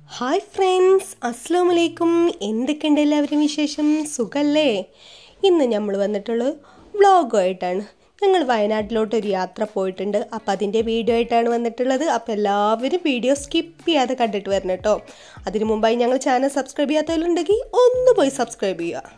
hi friends അസ്സാം വലൈക്കും എന്തൊക്കെയുണ്ട് എല്ലാവരും വിശേഷം സുഖല്ലേ ഇന്ന് നമ്മൾ വന്നിട്ടുള്ളത് വ്ളോഗുമായിട്ടാണ് ഞങ്ങൾ വയനാട്ടിലോട്ട് ഒരു യാത്ര പോയിട്ടുണ്ട് അപ്പോൾ അതിൻ്റെ വീഡിയോ ആയിട്ടാണ് വന്നിട്ടുള്ളത് അപ്പോൾ എല്ലാവരും വീഡിയോ സ്കിപ്പ് ചെയ്യാതെ കണ്ടിട്ട് വരണം കേട്ടോ അതിനു മുമ്പായി ഞങ്ങൾ ചാനൽ സബ്സ്ക്രൈബ് ചെയ്യാത്തവരുണ്ടെങ്കിൽ ഒന്ന് പോയി സബ്സ്ക്രൈബ് ചെയ്യുക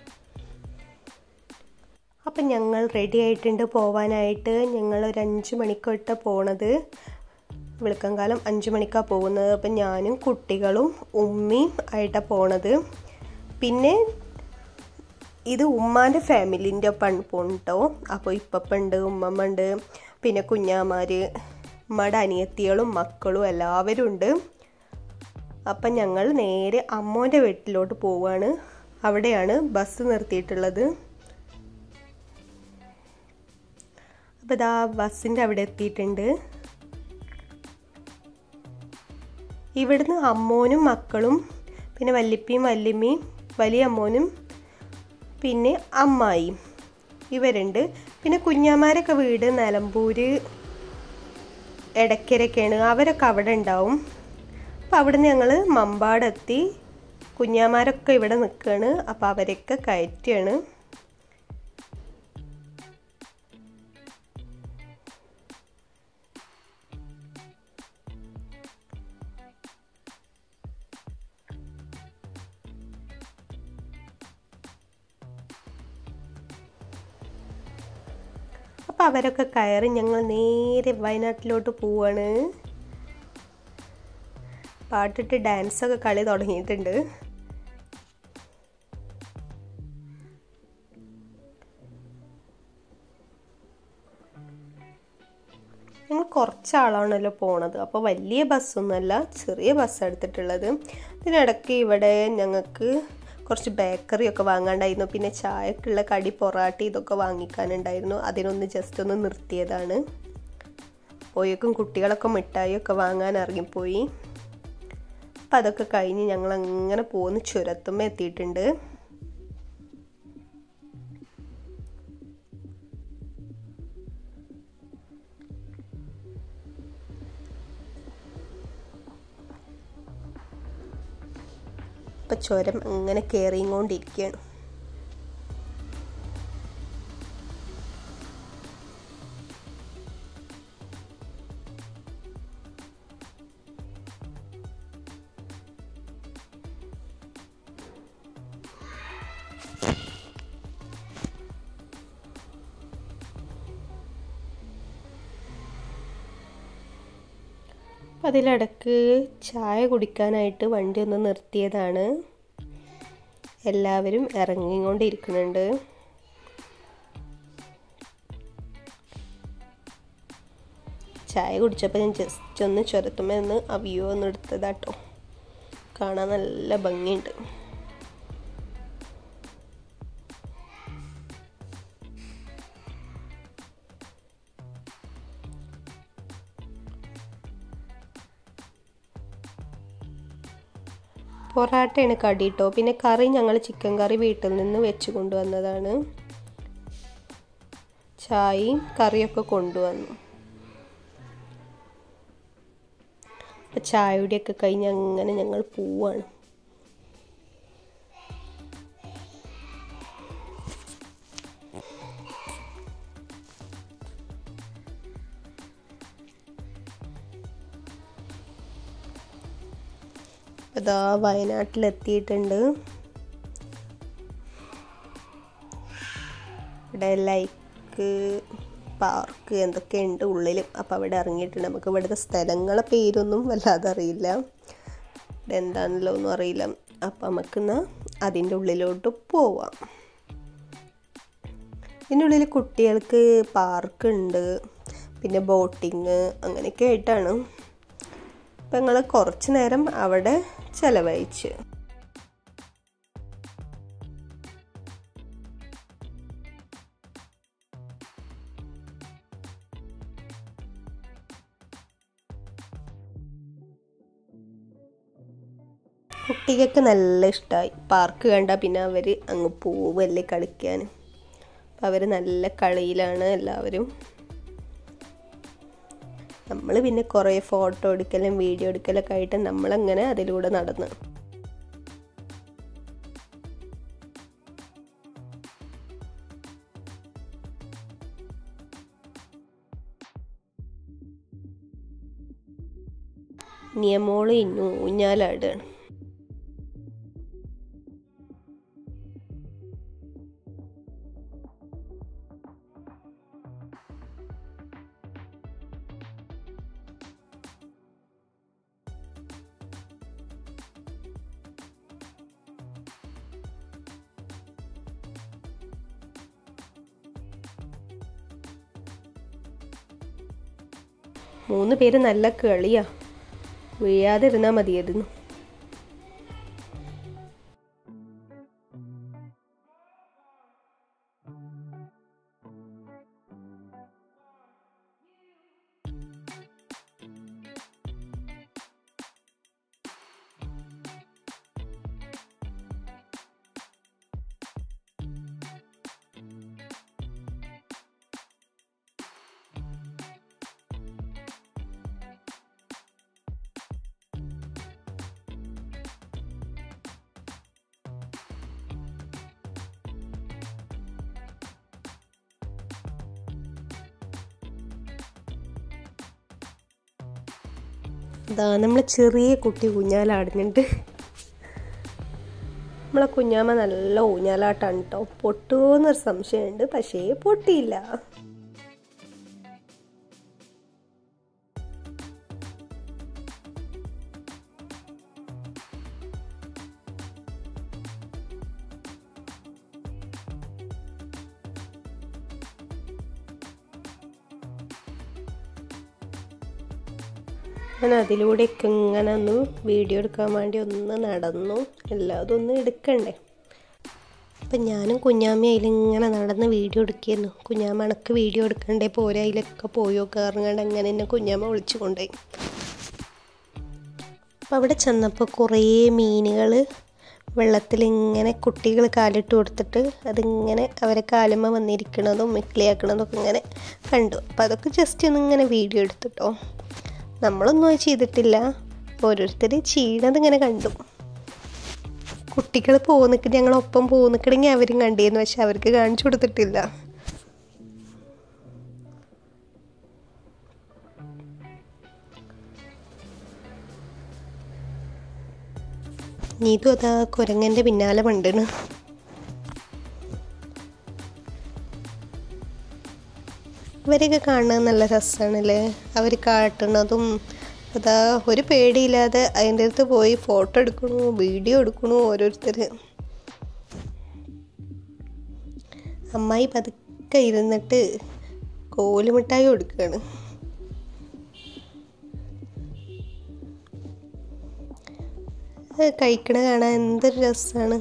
അപ്പം ഞങ്ങൾ റെഡി ആയിട്ടുണ്ട് പോവാനായിട്ട് ഞങ്ങൾ ഒരു അഞ്ച് മണിക്കൊട്ട് പോണത് വെളുക്കംകാലം അഞ്ച് മണിക്കാണ് പോകുന്നത് അപ്പം ഞാനും കുട്ടികളും ഉമ്മയും ആയിട്ടാണ് പോണത് പിന്നെ ഇത് ഉമ്മാൻ്റെ ഫാമിലിൻ്റെ ഒപ്പമാണ് പോകട്ടോ അപ്പോൾ ഇപ്പപ്പുണ്ട് ഉമ്മമ്മ ഉണ്ട് പിന്നെ കുഞ്ഞാമാർ ഉമ്മയുടെ അനിയത്തികളും മക്കളും എല്ലാവരും ഉണ്ട് അപ്പം ഞങ്ങൾ നേരെ അമ്മോൻ്റെ വീട്ടിലോട്ട് പോവുകയാണ് അവിടെയാണ് ബസ് നിർത്തിയിട്ടുള്ളത് അപ്പോൾ ഇതാ ബസ്സിൻ്റെ അവിടെ എത്തിയിട്ടുണ്ട് ഇവിടുന്ന് അമ്മോനും മക്കളും പിന്നെ വല്ലിപ്പിയും വല്യമ്മയും വലിയ അമ്മോനും പിന്നെ അമ്മായിയും ഇവരുണ്ട് പിന്നെ കുഞ്ഞാമാരൊക്കെ വീട് നിലമ്പൂര് എടക്കരൊക്കെയാണ് അവരൊക്കെ അവിടെ ഉണ്ടാവും അപ്പോൾ അവിടുന്ന് ഞങ്ങൾ മമ്പാടെത്തി കുഞ്ഞാമാരൊക്കെ ഇവിടെ നിൽക്കുകയാണ് അപ്പോൾ അവരൊക്കെ കയറ്റുകയാണ് അപ്പോൾ അവരൊക്കെ കയറി ഞങ്ങൾ നേരെ വയനാട്ടിലോട്ട് പോവാണ് പാട്ടിട്ട് ഡാൻസൊക്കെ കളി തുടങ്ങിയിട്ടുണ്ട് ഞങ്ങൾ കുറച്ച് ആളാണല്ലോ പോണത് അപ്പോൾ വലിയ ബസ്സൊന്നുമല്ല ചെറിയ ബസ് എടുത്തിട്ടുള്ളത് ഇതിനിടയ്ക്ക് ഇവിടെ ഞങ്ങൾക്ക് കുറച്ച് ബേക്കറി ഒക്കെ വാങ്ങാണ്ടായിരുന്നു പിന്നെ ചായക്കുള്ള കടി പൊറാട്ടി ഇതൊക്കെ വാങ്ങിക്കാനുണ്ടായിരുന്നു അതിനൊന്ന് ജസ്റ്റ് ഒന്ന് നിർത്തിയതാണ് പോയേക്കും കുട്ടികളൊക്കെ മിഠായിയൊക്കെ വാങ്ങാൻ ഇറങ്ങിപ്പോയി അപ്പം അതൊക്കെ കഴിഞ്ഞ് ഞങ്ങൾ അങ്ങനെ പോകുന്ന ചുരത്തുമ്മ എത്തിയിട്ടുണ്ട് ഇപ്പം ചുരം അങ്ങനെ കയറിക്കൊണ്ടിരിക്കുകയാണ് അതിലിടക്ക് ചായ കുടിക്കാനായിട്ട് വണ്ടി ഒന്ന് നിർത്തിയതാണ് എല്ലാവരും ഇറങ്ങിക്കൊണ്ടിരിക്കുന്നുണ്ട് ചായ കുടിച്ചപ്പോൾ ഞാൻ ജസ്റ്റ് ഒന്ന് ചുരത്തുമ്പോൾ ഒന്ന് ആ വ്യൂ ഒന്ന് എടുത്തതാട്ടോ കാണാൻ നല്ല ഭംഗിയുണ്ട് പൊറാട്ടയാണ് കടി കേട്ടോ പിന്നെ കറി ഞങ്ങൾ ചിക്കൻ കറി വീട്ടിൽ നിന്ന് വെച്ച് കൊണ്ടുവന്നതാണ് ചായയും കറിയൊക്കെ കൊണ്ടുവന്നു അപ്പം ചായയുടെയൊക്കെ കഴിഞ്ഞ് അങ്ങനെ ഞങ്ങൾ പോവാണ് അതാ വയനാട്ടിലെത്തിയിട്ടുണ്ട് ഇവിടെ ലൈക്ക് പാർക്ക് എന്തൊക്കെയുണ്ട് ഉള്ളിലും അപ്പോൾ അവിടെ ഇറങ്ങിയിട്ടുണ്ട് നമുക്ക് ഇവിടുത്തെ സ്ഥലങ്ങളെ പേരൊന്നും വല്ലാതെ അറിയില്ല ഇവിടെ എന്താണല്ലോ ഒന്നും അറിയില്ല അപ്പം നമുക്കിന്ന് അതിൻ്റെ ഉള്ളിലോട്ട് പോവാം ഇതിൻ്റെ ഉള്ളിൽ കുട്ടികൾക്ക് പാർക്ക് ഉണ്ട് പിന്നെ ബോട്ടിങ് അങ്ങനെയൊക്കെ ആയിട്ടാണ് അപ്പം ഞങ്ങൾ കുറച്ച് നേരം അവിടെ ചിലവഴിച്ച് കുട്ടികൾക്ക് നല്ല ഇഷ്ടമായി പാർക്ക് കണ്ടാൽ പിന്നെ അവർ അങ്ങ് പോവല്ലേ കളിക്കാൻ അപ്പം അവർ നല്ല കളിയിലാണ് എല്ലാവരും നമ്മൾ പിന്നെ കുറേ ഫോട്ടോ എടുക്കലും വീഡിയോ എടുക്കലൊക്കെ ആയിട്ട് നമ്മളങ്ങനെ അതിലൂടെ നടന്ന് നിയമോള് ഇന്നു ഊഞ്ഞാലാടുകയാണ് മൂന്ന് പേര് നല്ല കളിയാ വീഴാതിരുന്നാൽ മതിയായിരുന്നു ഇതാ നമ്മളെ ചെറിയ കുട്ടി ഊഞ്ഞാലാടുന്നുണ്ട് നമ്മളെ കുഞ്ഞാമ്മ നല്ല ഊഞ്ഞാലാട്ടാണ് കേട്ടോ പൊട്ടുമോന്നൊരു സംശയമുണ്ട് പക്ഷേ പൊട്ടിയില്ല ഞാൻ അതിലൂടെയൊക്കെ ഇങ്ങനെ ഒന്ന് വീഡിയോ എടുക്കാൻ വേണ്ടി ഒന്ന് നടന്നു എല്ലാതും ഒന്ന് എടുക്കണ്ടേ അപ്പം ഞാനും കുഞ്ഞാമ്മ അതിലിങ്ങനെ നടന്ന് വീഡിയോ എടുക്കുകയായിരുന്നു കുഞ്ഞാമ്മ അണക്ക് വീഡിയോ എടുക്കണ്ടേ പോരെ അതിലൊക്കെ പോയോ കയറുങ്ങാണ്ട് അങ്ങനെ എന്നെ കുഞ്ഞാമ്മ വിളിച്ചു കൊണ്ടുപോയി അപ്പം അവിടെ ചെന്നപ്പോൾ കുറേ മീനുകൾ വെള്ളത്തിലിങ്ങനെ കുട്ടികൾ കാലിട്ട് കൊടുത്തിട്ട് അതിങ്ങനെ അവരെ കാലുമ്മ വന്നിരിക്കണതും മിക്ലിയാക്കണതും ഒക്കെ ഇങ്ങനെ കണ്ടു അപ്പോൾ അതൊക്കെ ജസ്റ്റ് ഒന്ന് ഇങ്ങനെ വീഡിയോ എടുത്തിട്ടോ നമ്മളൊന്നും അത് ചെയ്തിട്ടില്ല ഓരോരുത്തർ ചെയ്യണത് ഇങ്ങനെ കണ്ടു കുട്ടികൾ പോകുന്നിക്ക് ഞങ്ങളൊപ്പം പോകുന്നിക്കണെങ്കിൽ അവരും കണ്ടിരുന്നു പക്ഷെ അവർക്ക് കാണിച്ചു കൊടുത്തിട്ടില്ല നീതു അതാ കുരങ്ങൻ്റെ പിന്നാലെ പണ്ടാണ് ഇവരെയൊക്കെ കാണുന്നത് നല്ല രസമാണല്ലേ അവർ കാട്ടുന്നതും അതാ ഒരു പേടിയില്ലാതെ അതിൻ്റെ അടുത്ത് പോയി ഫോട്ടോ എടുക്കണു വീഡിയോ എടുക്കണു ഓരോരുത്തർ അമ്മായി പതുക്കെ ഇരുന്നിട്ട് കോലുമിഠായി കൊടുക്കുകയാണ് അത് കഴിക്കണ കാണാൻ എന്തൊരു രസമാണ്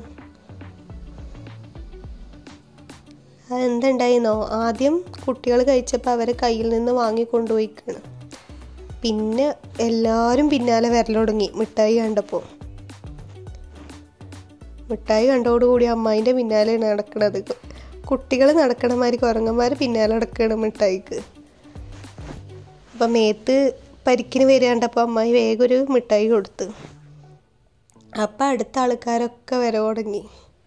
അതെന്തുണ്ടായിന്നോ ആദ്യം കുട്ടികൾ കഴിച്ചപ്പോൾ അവരെ കയ്യിൽ നിന്ന് വാങ്ങി കൊണ്ടുപോയിക്കാണ് പിന്നെ എല്ലാവരും പിന്നാലെ വരൽ തുടങ്ങി മിഠായി കണ്ടപ്പോൾ മിഠായി കണ്ടോടുകൂടി അമ്മായിൻ്റെ പിന്നാലെയാണ് നടക്കണത് കുട്ടികൾ നടക്കണ മാതിരി കുരങ്ങന്മാർ പിന്നാലെ നടക്കുകയാണ് മിഠായിക്ക് അപ്പം മേത്ത് പരിക്കിന് വരിക കണ്ടപ്പോൾ അമ്മായി വേഗം ഒരു മിഠായി കൊടുത്ത് അപ്പം അടുത്ത ആൾക്കാരൊക്കെ വര തുടങ്ങി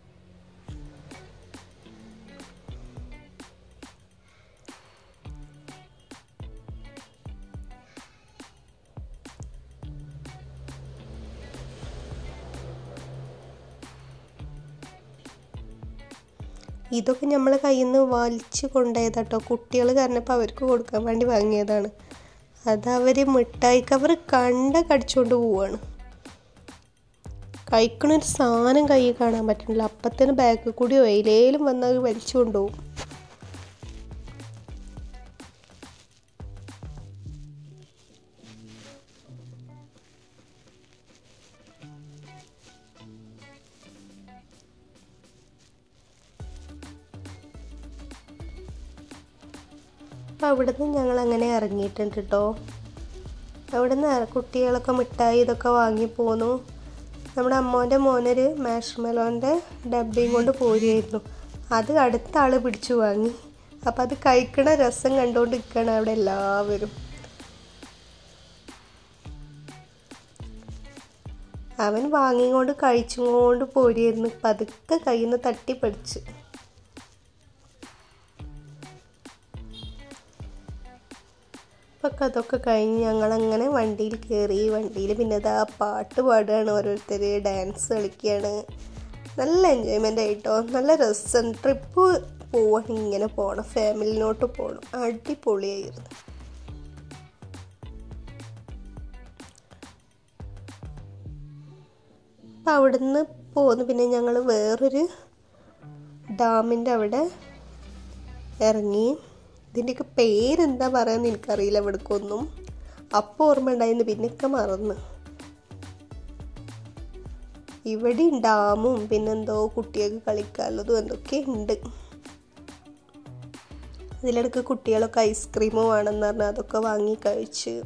ഇതൊക്കെ നമ്മൾ കയ്യിൽ നിന്ന് വലിച്ചു കൊണ്ടുപോയതാട്ടോ കുട്ടികൾ കാരണപ്പോൾ അവർക്ക് കൊടുക്കാൻ വേണ്ടി വാങ്ങിയതാണ് അതവർ മിഠായി കവർ കണ്ട കടിച്ചുകൊണ്ട് പോവാണ് കഴിക്കണൊരു സാധനം കയ്യിൽ കാണാൻ പറ്റുന്നില്ല അപ്പത്തിന് ബാക്കിൽ കൂടി വെയിലേലും വന്ന് അത് വലിച്ചു കൊണ്ടുപോകും അപ്പോൾ അവിടുന്ന് ഞങ്ങൾ അങ്ങനെ ഇറങ്ങിയിട്ടുണ്ട് കേട്ടോ അവിടുന്ന് കുട്ടികളൊക്കെ മിഠായി ഇതൊക്കെ വാങ്ങി പോന്നു നമ്മുടെ അമ്മോൻ്റെ മോനൊരു മാഷ്മെലോൻ്റെ ഡബ്ബയും കൊണ്ട് പോരുമായിരുന്നു അത് അടുത്ത ആൾ പിടിച്ചു വാങ്ങി അപ്പം അത് കഴിക്കണ രസം കണ്ടുകൊണ്ട് നിൽക്കുകയാണ് അവിടെ എല്ലാവരും അവൻ വാങ്ങിക്കൊണ്ട് കഴിച്ചുകൊണ്ട് പോരുമായിരുന്നു പതുക്കെ കയ്യിൽ നിന്ന് തട്ടിപ്പടിച്ച് അപ്പം അതൊക്കെ കഴിഞ്ഞ് ഞങ്ങളങ്ങനെ വണ്ടിയിൽ കയറി വണ്ടിയിൽ പിന്നെ അതാ പാട്ട് പാടുകയാണ് ഓരോരുത്തർ ഡാൻസ് കളിക്കുകയാണ് നല്ല എൻജോയ്മെൻ്റ് ആയിട്ടോ നല്ല രസം ട്രിപ്പ് പോവാണെങ്കിൽ ഇങ്ങനെ പോകണം ഫാമിലിനോട്ട് പോകണം അടിപൊളിയായിരുന്നു അപ്പം അവിടുന്ന് പോന്ന് പിന്നെ ഞങ്ങൾ വേറൊരു ഡാമിൻ്റെ അവിടെ ഇറങ്ങി ഇതിൻ്റെയൊക്കെ പേരെന്താ പറയാന്ന് എനിക്കറിയില്ല ഇവിടേക്കൊന്നും അപ്പോൾ ഓർമ്മ ഉണ്ടായിരുന്നു പിന്നെയൊക്കെ മറന്ന് ഇവിടെ ഡാമും പിന്നെന്തോ കുട്ടികൾക്ക് കളിക്കാനുള്ളതും എന്തൊക്കെ ഉണ്ട് ഇതിലിടക്ക് കുട്ടികളൊക്കെ ഐസ്ക്രീം വേണമെന്ന് പറഞ്ഞാൽ അതൊക്കെ വാങ്ങി കഴിച്ച്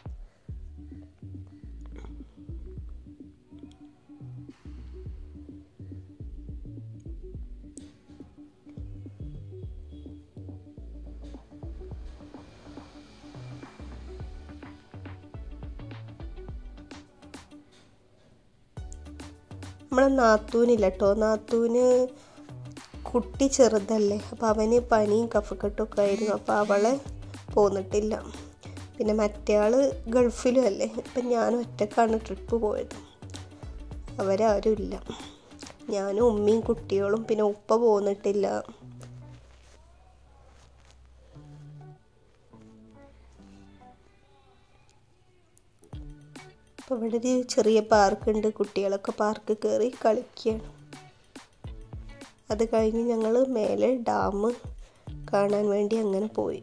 നമ്മളെ നാത്തൂനില്ല കേട്ടോ നാത്തൂന് കുട്ടി ചെറുതല്ലേ അപ്പോൾ അവന് പനിയും കഫക്കെട്ടൊക്കെ ആയിരുന്നു അപ്പോൾ അവളെ പോന്നിട്ടില്ല പിന്നെ മറ്റേ ആൾ ഗൾഫിലും അല്ലേ ഇപ്പം ഞാൻ ഒറ്റക്കാണ് ട്രിപ്പ് പോയത് അവരാരും ഇല്ല ഞാനും ഉമ്മയും കുട്ടികളും പിന്നെ ഉപ്പ പോന്നിട്ടില്ല അപ്പോൾ ഇവിടെ ഒരു ചെറിയ പാർക്കുണ്ട് കുട്ടികളൊക്കെ പാർക്ക് കയറി കളിക്കുകയാണ് അത് കഴിഞ്ഞ് ഞങ്ങൾ മേലെ ഡാം കാണാൻ വേണ്ടി അങ്ങനെ പോയി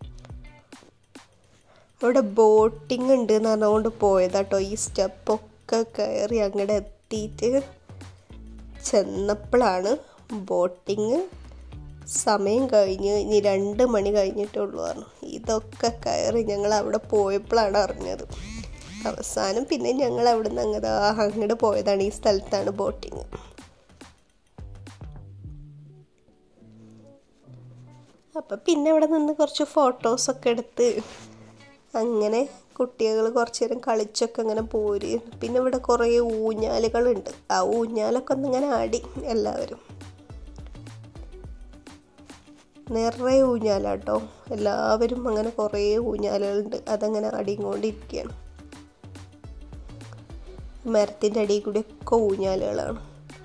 അവിടെ ബോട്ടിംഗ് ഉണ്ട് എന്ന് പറഞ്ഞുകൊണ്ട് പോയതാട്ടോ ഈ സ്റ്റെപ്പൊക്കെ കയറി അങ്ങോട്ട് എത്തിയിട്ട് ചെന്നപ്പോഴാണ് ബോട്ടിങ് സമയം കഴിഞ്ഞ് ഇനി രണ്ട് മണി കഴിഞ്ഞിട്ടുള്ളൂ പറഞ്ഞു ഇതൊക്കെ കയറി ഞങ്ങൾ അവിടെ പോയപ്പോഴാണ് അറിഞ്ഞത് അവസാനം പിന്നെ ഞങ്ങൾ അവിടെ നിന്ന് അങ്ങ് അങ്ങോട്ട് പോയതാണ് ഈ സ്ഥലത്താണ് ബോട്ടിങ് അപ്പം പിന്നെ അവിടെ നിന്ന് കുറച്ച് ഫോട്ടോസൊക്കെ എടുത്ത് അങ്ങനെ കുട്ടികൾ കുറച്ച് നേരം കളിച്ചൊക്കെ അങ്ങനെ പോര് പിന്നെ ഇവിടെ കുറേ ഊഞ്ഞാലുകളുണ്ട് ആ ഊഞ്ഞാലൊക്കെ ഒന്നിങ്ങനെ ആടി എല്ലാവരും നിറയെ ഊഞ്ഞാലാട്ടോ എല്ലാവരും അങ്ങനെ കുറേ ഊഞ്ഞാലുകളുണ്ട് അതങ്ങനെ ആടിക്കൊണ്ടിരിക്കുകയാണ് മരത്തിൻ്റെ അടിയിൽ കൂടി ഒക്കെ ഊഞ്ഞാലുകളാണ്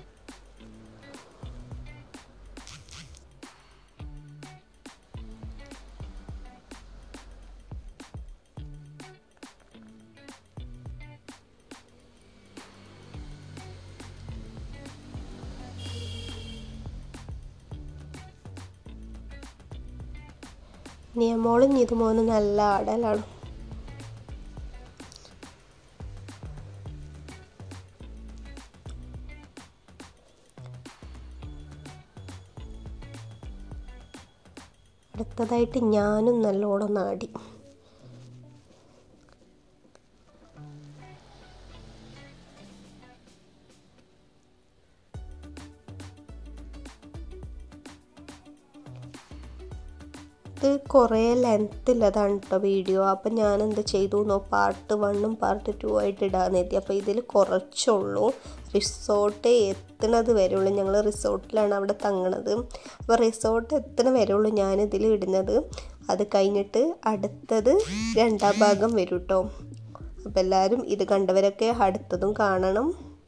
നിയമോളും നിതുമോനും നല്ല ആടലാണ് അടുത്തതായിട്ട് ഞാനും നല്ലോണം നാടി ഇത് കുറേ ലെങ്ത്തില്ലതാണ് കേട്ടോ വീഡിയോ അപ്പം ഞാൻ എന്ത് ചെയ്തു എന്നോ പാർട്ട് വണ്ണും പാർട്ട് ടു ആയിട്ട് ഇടാന്ന് എത്തി അപ്പോൾ ഇതിൽ കുറച്ചുള്ളൂ റിസോർട്ട് എത്തണത് വരെയുള്ളൂ ഞങ്ങൾ റിസോർട്ടിലാണ് അവിടെ തങ്ങണത് അപ്പോൾ റിസോർട്ട് എത്തണ വരെയുള്ളൂ ഞാനിതിൽ ഇടുന്നത് അത് കഴിഞ്ഞിട്ട് അടുത്തത് രണ്ടാം ഭാഗം വരും കേട്ടോ അപ്പോൾ എല്ലാവരും ഇത് കണ്ടവരൊക്കെ അടുത്തതും കാണണം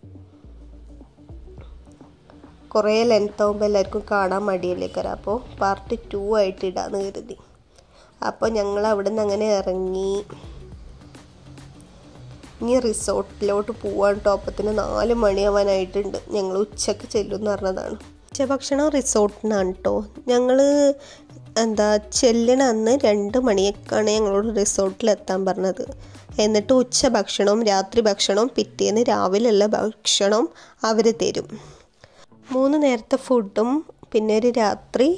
കുറേ ലെങ്ത് ആകുമ്പോൾ എല്ലാവർക്കും കാണാൻ മടിയല്ലേക്കാരം അപ്പോൾ പാർട്ട് ടു ആയിട്ട് ഇടാന്ന് കരുതി അപ്പോൾ ഞങ്ങൾ അവിടെ നിന്ന് അങ്ങനെ ഇറങ്ങി ഇനി റിസോർട്ടിലോട്ട് പോവാൻ ടോപ്പത്തിന് നാല് മണിയാവാനായിട്ടുണ്ട് ഞങ്ങൾ ഉച്ചക്ക് ചെല്ലും എന്ന് പറഞ്ഞതാണ് ഉച്ചഭക്ഷണം റിസോർട്ടിനാണ് കേട്ടോ ഞങ്ങൾ എന്താ ചെല്ലണ അന്ന് രണ്ട് മണിയൊക്കെയാണ് ഞങ്ങളോട് റിസോർട്ടിൽ എത്താൻ പറഞ്ഞത് എന്നിട്ട് ഉച്ച ഭക്ഷണവും രാത്രി ഭക്ഷണവും പിറ്റേന്ന് രാവിലെയുള്ള ഭക്ഷണവും അവർ തരും മൂന്ന് നേരത്തെ ഫുഡും പിന്നെ ഒരു രാത്രി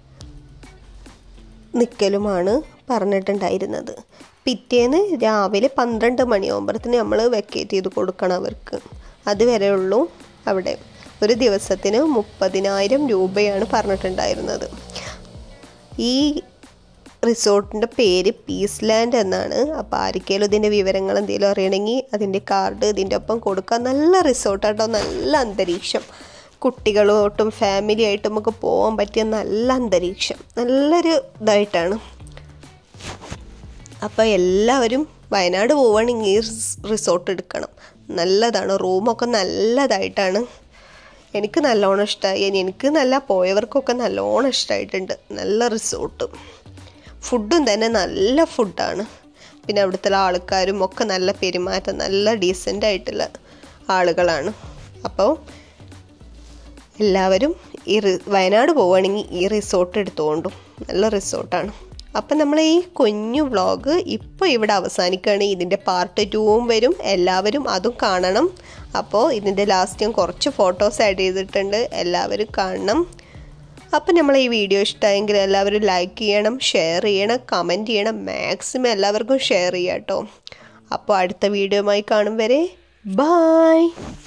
നിൽക്കലുമാണ് പറഞ്ഞിട്ടുണ്ടായിരുന്നത് പിറ്റേന്ന് രാവിലെ പന്ത്രണ്ട് മണിയാകുമ്പോഴത്തേന് നമ്മൾ വെക്കേറ്റ് ചെയ്ത് കൊടുക്കണം അവർക്ക് അതുവരെ ഉള്ളൂ അവിടെ ഒരു ദിവസത്തിന് മുപ്പതിനായിരം രൂപയാണ് പറഞ്ഞിട്ടുണ്ടായിരുന്നത് ഈ റിസോർട്ടിൻ്റെ പേര് പീസ് ലാൻഡ് എന്നാണ് അപ്പോൾ ആർക്കെങ്കിലും ഇതിൻ്റെ വിവരങ്ങൾ എന്തെങ്കിലും അറിയണമെങ്കിൽ അതിൻ്റെ കാർഡ് ഇതിൻ്റെ ഒപ്പം കൊടുക്കാം നല്ല റിസോർട്ടാട്ടോ നല്ല അന്തരീക്ഷം കുട്ടികളോട്ടും ഫാമിലി ആയിട്ടും ഒക്കെ പോകാൻ പറ്റിയ നല്ല അന്തരീക്ഷം നല്ലൊരു ഇതായിട്ടാണ് അപ്പോൾ എല്ലാവരും വയനാട് പോവുകയാണെങ്കിൽ ഈ റിസോർട്ട് എടുക്കണം നല്ലതാണ് റൂമൊക്കെ നല്ലതായിട്ടാണ് എനിക്ക് നല്ലോണം ഇഷ്ടമായി എനിക്ക് നല്ല പോയവർക്കൊക്കെ നല്ലോണം ഇഷ്ടമായിട്ടുണ്ട് നല്ല റിസോർട്ട് ഫുഡും തന്നെ നല്ല ഫുഡാണ് പിന്നെ അവിടുത്തെ ആൾക്കാരും ഒക്കെ നല്ല പെരുമാറ്റം നല്ല ഡീസൻ്റ് ആയിട്ടുള്ള ആളുകളാണ് അപ്പോൾ എല്ലാവരും ഈ വയനാട് പോവുകയാണെങ്കിൽ ഈ റിസോർട്ട് എടുത്തുകൊണ്ടും നല്ല റിസോർട്ടാണ് അപ്പം നമ്മൾ ഈ കുഞ്ഞു വ്ളോഗ് ഇപ്പോൾ ഇവിടെ അവസാനിക്കുകയാണ് ഇതിൻ്റെ പാർട്ട് ടൂവും വരും എല്ലാവരും അതും കാണണം അപ്പോൾ ഇതിൻ്റെ ലാസ്റ്റ് ഞാൻ കുറച്ച് ഫോട്ടോസ് ആഡ് ചെയ്തിട്ടുണ്ട് എല്ലാവരും കാണണം അപ്പം നമ്മൾ ഈ വീഡിയോ ഇഷ്ടമായെങ്കിൽ എല്ലാവരും ലൈക്ക് ചെയ്യണം ഷെയർ ചെയ്യണം കമൻറ്റ് ചെയ്യണം മാക്സിമം എല്ലാവർക്കും ഷെയർ ചെയ്യാം കേട്ടോ അപ്പോൾ അടുത്ത വീഡിയോയുമായി കാണും വരെ ബായ്